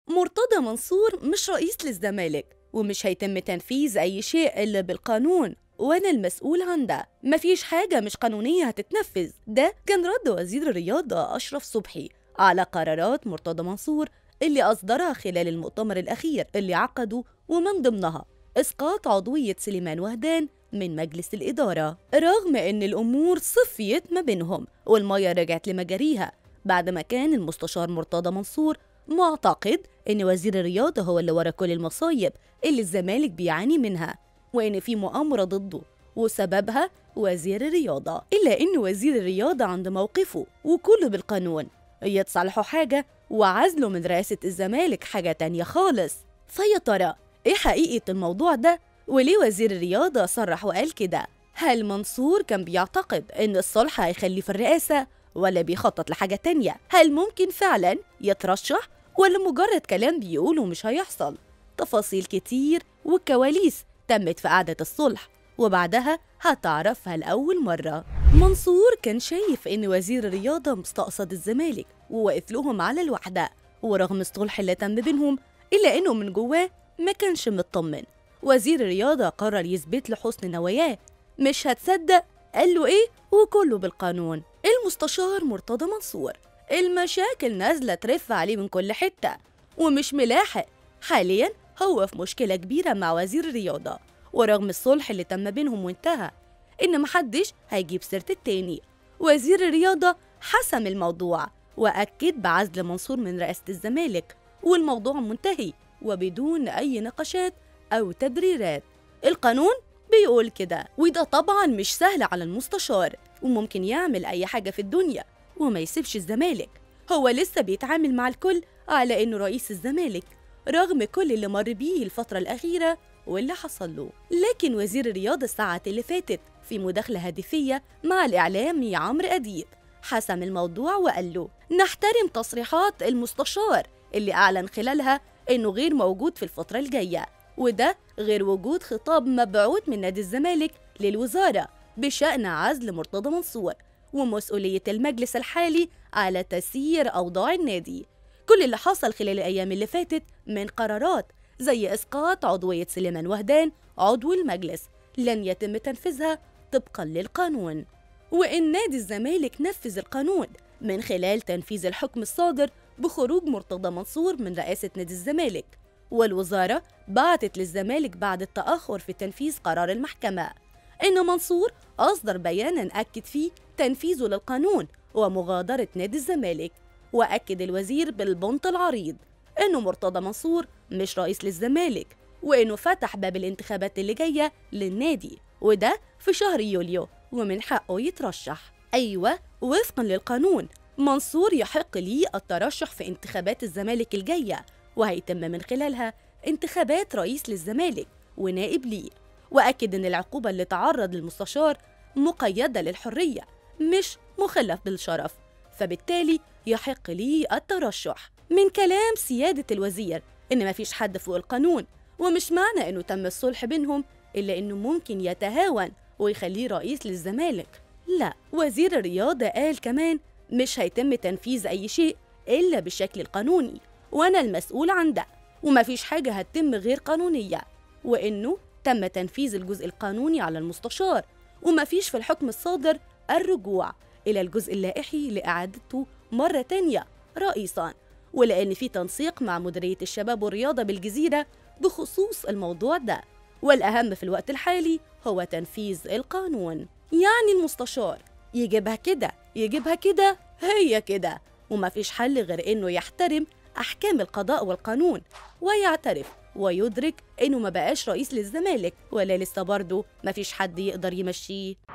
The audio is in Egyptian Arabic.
مرتضى منصور مش رئيس للزمالك ومش هيتم تنفيذ أي شيء إلا بالقانون وأنا المسؤول عن ده مفيش حاجة مش قانونية هتتنفذ ده كان رد وزير الرياضة أشرف صبحي على قرارات مرتضى منصور اللي أصدرها خلال المؤتمر الأخير اللي عقده ومن ضمنها إسقاط عضوية سليمان وهدان من مجلس الإدارة رغم إن الأمور صفيت ما بينهم والمية رجعت لمجاريها بعد ما كان المستشار مرتضى منصور معتقد إن وزير الرياضة هو اللي ورا كل المصايب اللي الزمالك بيعاني منها وإن في مؤامرة ضده وسببها وزير الرياضة إلا إن وزير الرياضة عند موقفه وكله بالقانون يتصالحوا حاجة وعزله من رئاسة الزمالك حاجة تانية خالص فيا ترى إيه حقيقة الموضوع ده وليه وزير الرياضة صرح وقال كده هل منصور كان بيعتقد إن الصلح هيخليه في الرئاسة ولا بيخطط لحاجة تانية هل ممكن فعلا يترشح ولا مجرد كلام بيقوله مش هيحصل تفاصيل كتير والكواليس تمت في قعدة الصلح وبعدها هتعرفها لأول مرة منصور كان شايف إن وزير الرياضة مستقصد الزمالك وواقف لهم على الوحدة ورغم الصلح اللي تم بينهم إلا إنه من جواه ما كانش مطمن وزير الرياضة قرر يثبت له حسن نواياه مش هتصدق قال له إيه وكله بالقانون المستشار مرتضى منصور المشاكل نازلة ترف عليه من كل حتة ومش ملاحق حاليا هو في مشكلة كبيرة مع وزير الرياضة ورغم الصلح اللي تم بينهم وانتهى إن محدش هيجيب سيرة التاني وزير الرياضة حسم الموضوع وأكد بعزل منصور من رئاسة الزمالك والموضوع منتهي وبدون أي نقاشات أو تبريرات القانون بيقول كده وده طبعا مش سهل على المستشار وممكن يعمل أي حاجة في الدنيا وما يسيبش الزمالك هو لسه بيتعامل مع الكل على إنه رئيس الزمالك رغم كل اللي مر بيه الفترة الأخيرة واللي حصل له لكن وزير الرياضة الساعات اللي فاتت في مداخلة هاتفية مع الإعلامي عمرو أديب حسم الموضوع وقال له نحترم تصريحات المستشار اللي أعلن خلالها إنه غير موجود في الفترة الجاية وده غير وجود خطاب مبعوث من نادي الزمالك للوزارة بشأن عزل مرتضى منصور ومسؤولية المجلس الحالي على تسيير أوضاع النادي كل اللي حصل خلال الأيام اللي فاتت من قرارات زي إسقاط عضوية سليمان وهدان عضو المجلس لن يتم تنفيذها طبقا للقانون وإن نادي الزمالك نفذ القانون من خلال تنفيذ الحكم الصادر بخروج مرتضى منصور من رئاسة نادي الزمالك والوزارة بعتت للزمالك بعد التأخر في تنفيذ قرار المحكمة إن منصور أصدر بيانا أكد فيه تنفيذه للقانون ومغادرة نادي الزمالك وأكد الوزير بالبنط العريض إنه مرتضى منصور مش رئيس للزمالك وإنه فتح باب الانتخابات اللي جاية للنادي وده في شهر يوليو ومن حقه يترشح أيوة وفقا للقانون منصور يحق ليه الترشح في انتخابات الزمالك الجاية وهيتم من خلالها انتخابات رئيس للزمالك ونائب ليه وأكد إن العقوبة اللي تعرض للمستشار مقيدة للحرية مش مخلف بالشرف فبالتالي يحق ليه الترشح من كلام سيادة الوزير إن مفيش حد فوق القانون ومش معنى إنه تم الصلح بينهم إلا إنه ممكن يتهاون ويخليه رئيس للزمالك لا وزير الرياضة قال كمان مش هيتم تنفيذ أي شيء إلا بالشكل القانوني وأنا المسؤول عن ده ومفيش حاجة هتتم غير قانونية وإنه تم تنفيذ الجزء القانوني على المستشار ومفيش في الحكم الصادر الرجوع إلى الجزء اللائحي لإعادته مرة تانية رئيساً ولأن في تنسيق مع مديرية الشباب والرياضة بالجزيرة بخصوص الموضوع ده والأهم في الوقت الحالي هو تنفيذ القانون يعني المستشار يجيبها كده يجيبها كده هي كده ومفيش حل غير إنه يحترم أحكام القضاء والقانون ويعترف ويدرك إنه ما بقاش رئيس للزمالك ولا لسه برضه مفيش حد يقدر يمشيه